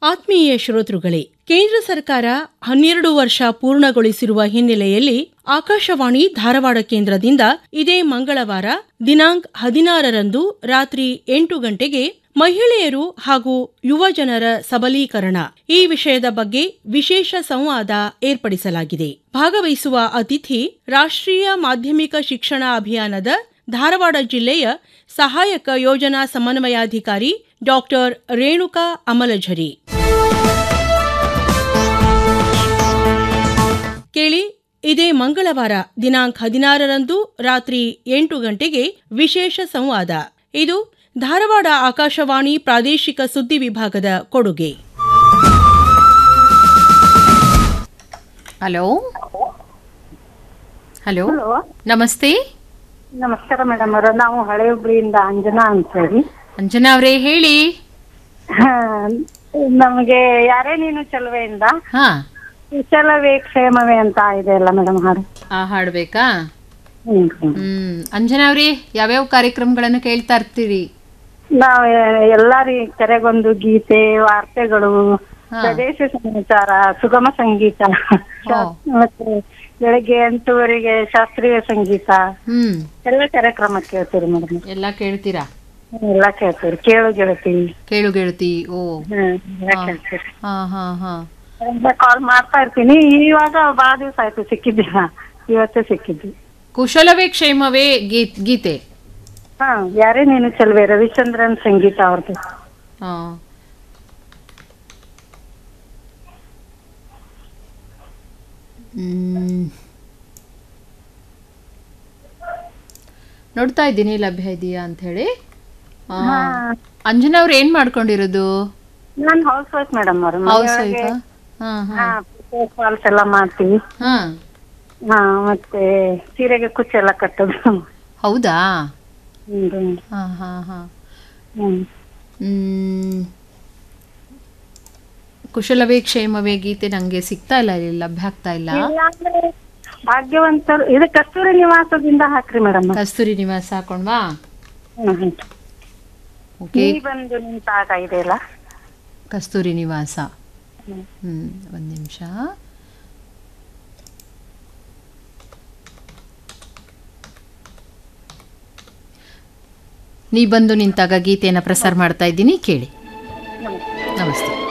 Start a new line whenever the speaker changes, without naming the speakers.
ಆತ್ಮೀಯ ಶ್ರೋತೃಗಳೇ ಕೇಂದ್ರ ಸರ್ಕಾರ ಹನ್ನೆರಡು ವರ್ಷ ಪೂರ್ಣಗೊಳಿಸಿರುವ ಹಿನ್ನೆಲೆಯಲ್ಲಿ ಆಕಾಶವಾಣಿ ಧಾರವಾಡ ಕೇಂದ್ರದಿಂದ ಇದೇ ಮಂಗಳವಾರ ದಿನಾಂಕ ಹದಿನಾರರಂದು ರಾತ್ರಿ ಎಂಟು ಗಂಟೆಗೆ ಮಹಿಳೆಯರು ಹಾಗೂ ಯುವ ಜನರ ಸಬಲೀಕರಣ ಈ ವಿಷಯದ ಬಗ್ಗೆ ವಿಶೇಷ ಸಂವಾದ ಏರ್ಪಡಿಸಲಾಗಿದೆ ಭಾಗವಹಿಸುವ ಅತಿಥಿ ರಾಷ್ಟ್ರೀಯ ಮಾಧ್ಯಮಿಕ ಶಿಕ್ಷಣ ಅಭಿಯಾನದ ಧಾರವಾಡ ಜಿಲ್ಲೆಯ ಸಹಾಯಕ ಯೋಜನಾ ಸಮನ್ವಯಾಧಿಕಾರಿ ಡಾಕ್ಟರ್ ರೇಣುಕಾ ಅಮಲಝರಿ ಕೇಳಿ ಇದೇ ಮಂಗಳವಾರ ದಿನಾಂಕ ಹದಿನಾರರಂದು ರಾತ್ರಿ ಎಂಟು ಗಂಟೆಗೆ ವಿಶೇಷ ಸಂವಾದ ಇದು ಧಾರವಾಡ ಆಕಾಶವಾಣಿ ಪ್ರಾದೇಶಿಕ ಸುದ್ದಿ ವಿಭಾಗದ ಕೊಡುಗೆ
ಹಲೋ ಹಲೋ
ಹಲೋ
ನಮಸ್ತೆ
ನಮಸ್ಕಾರ ಮೇಡಮ್ ಅವರ ನಾವು ಹಳೆ ಹುಬ್ಳಿಯಿಂದ ಅಂಜನಾ ಅಂತ ಹೇಳಿ
ಅಂಜನಾ ಅವರೇ ಹೇಳಿ
ಹಾ, ನಮಗೆ ಯಾರೇ ನೀನು ಚಲುವೆಯಿಂದ
ಹಾ
ಚಲವೇ ಕ್ಷೇಮವೇ ಅಂತ ಇದೆ ಅಲ್ಲ ಮೇಡಮ್ ಹಾಡು
ಆ ಹಾಡ್ಬೇಕಾ
ಹ್ಮ್ ಹ್ಮ್.
ಹ್ಮ್ ಅಂಜನಾ ಅವ್ರಿ ಯಾವ್ಯಾವ ಕಾರ್ಯಕ್ರಮಗಳನ್ನು ಕೇಳ್ತಾ ಇರ್ತೀರಿ
ನಾವು ಎಲ್ಲಾರಿ ಕರೆಗೊಂದು ಗೀತೆ ವಾರ್ತೆಗಳು
ಹಾ.
ಪ್ರದೇಶ ಸಮಾಚಾರ ಸುಗಮ ಸಂಗೀತ ಶಾ- ಮತ್ತೆ ಬೆಳಗ್ಗೆ ಎಂಟೂವರೆಗೆ ಶಾಸ್ತ್ರೀಯ ಸಂಗೀತ
ಹ್ಮ್
ಎಲ್ಲ ಕಾರ್ಯಕ್ರಮ ಕೇಳ್ತೀರಿ ಮೇಡಮ್
ಎಲ್ಲ ಕೇಳ್ತೀರಾ
ಎಲ್ಲ ಕೇಳ್ತೀರಿ ಕೇಳು ಗೆಳತೀವಿ
ಕೇಳು ಗೆಳತಿ ಓ
ಹ್ಮ್ ಎಲ್ಲ
ಹಾ.
ಕೇಳ್ತೀರಿ
ಹಾ ಹಾ ಹಾ
ಕಾಲ್ ಮಾಡ್ತಾ ಇರ್ತೀನಿ ಇವಾಗ ಬಹಳ ದಿವಸ ಆಯ್ತು ಸಿಕ್ಕಿದ್ದಿಲ್ಲ ಇವತ್ತೇ ಸಿಕ್ಕಿದ್ವಿ
ಕುಶಲವೇ ಕ್ಷೇಮವೇ ಗೀತ್ ಗೀತೆ
ಹಾ ಯಾರೇ ನೀನು ಚೆಲ್ವೆ ರವಿಚಂದ್ರನ್ ಸಂಗೀತ ಅವ್ರದ್ದು
ಹಾ ಹ್ಮ್. ನೋಡ್ತಾ ಇದ್ದೀನಿ ಲಭ್ಯ ಇದೆಯಾ ಅಂತ ಹೇಳಿ ಆ, ಅಂಜನಾ ಅವ್ರು ಏನ್ ಮಾಡ್ಕೊಂಡಿರೋದು
ನಾನ್ ಹೌಸ್ ವೈಫ್ ಮೇಡಮ್ ಅವ್ರು
ಹೌಸ್ ವೈಫಾ ಹಾ ಹಾ
ಫಾಲ್ಸ್ ಎಲ್ಲ ಮಾಡ್ತೀವಿ
ಹಾ
ಹಾ ಮತ್ತೆ ಸೀರೆಗೆ ಕುಚ್ಚೆಲ್ಲ ಕಟ್ಟೋದು
ಹೌದಾ
ಹ್ಮ್
ಹಾ ಹಾ ಹಾ
ಹ್ಮ್
ಹ್ಮ್. ಕುಶಲವೇ ಕ್ಷೇಮವೇ ಗೀತೆ ನಂಗೆ ಸಿಗ್ತಾ ಇಲ್ಲ ಇಲ್ಲಿ ಲಭ್ಯ ಆಗ್ತಾ ಇಲ್ಲ
ಇಲ್ಲಾಂದ್ರೆ ಭಾಗ್ಯವಂತರು ಇದು ಕಸ್ತೂರಿ ನಿವಾಸದಿಂದ ಹಾಕ್ರಿ ಮೇಡಮ್
ಕಸ್ತೂರಿ ನಿವಾಸ ಹಾಕೊಂಡ್ವಾ
ಹ್ಮ್
ಓಕೆ
ನೀ ಬಂದು ನಿಂತಾಗ ಇದೆಯಲ್ಲ
ಕಸ್ತೂರಿ ನಿವಾಸ
ಹ್ಮ್.
ಹ್ಮ್ ಒಂದ್ ನಿಮಿಷ ನೀ ಬಂದು ನಿಂತಾಗ ಗೀತೆಯನ್ನು ಪ್ರಸಾರ ಮಾಡ್ತಾ ಇದ್ದೀನಿ ಕೇಳಿ ನಮಸ್ತೆ